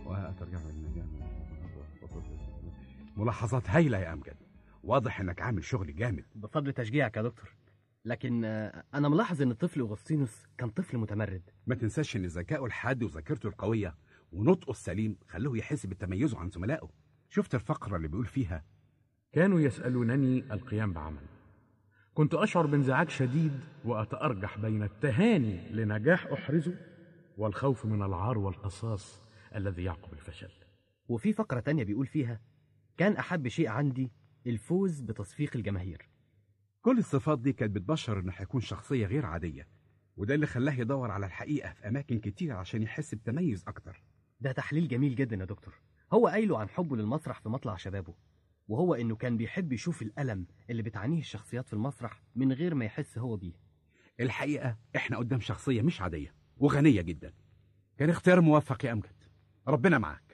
وترجع ملاحظات هايلة يا أمجد واضح إنك عامل شغل جامد بفضل تشجيعك يا دكتور لكن آه، انا ملاحظ ان الطفل اغسطينوس كان طفل متمرد ما تنساش إن ذكائه الحاد وذاكرته القوية ونطقه السليم خلوه يحس بالتميز عن زملائه شفت الفقرة اللي بيقول فيها كانوا يسألونني القيام بعمل كنت أشعر بانزعاج شديد وأتأرجح بين التهاني لنجاح أحرزه والخوف من العار والقصاص الذي يعقب الفشل وفي فقرة تانية بيقول فيها كان أحب شيء عندي الفوز بتصفيق الجماهير كل الصفات دي كانت بتبشر إنه هيكون شخصية غير عادية وده اللي خلاه يدور على الحقيقة في أماكن كتير عشان يحس بتميز أكتر ده تحليل جميل جدا يا دكتور هو قايله عن حبه للمسرح في مطلع شبابه وهو إنه كان بيحب يشوف الألم اللي بتعانيه الشخصيات في المسرح من غير ما يحس هو بيه الحقيقة إحنا قدام شخصية مش عادية وغنية جدا كان اختيار موفق يا أمجد ربنا معاك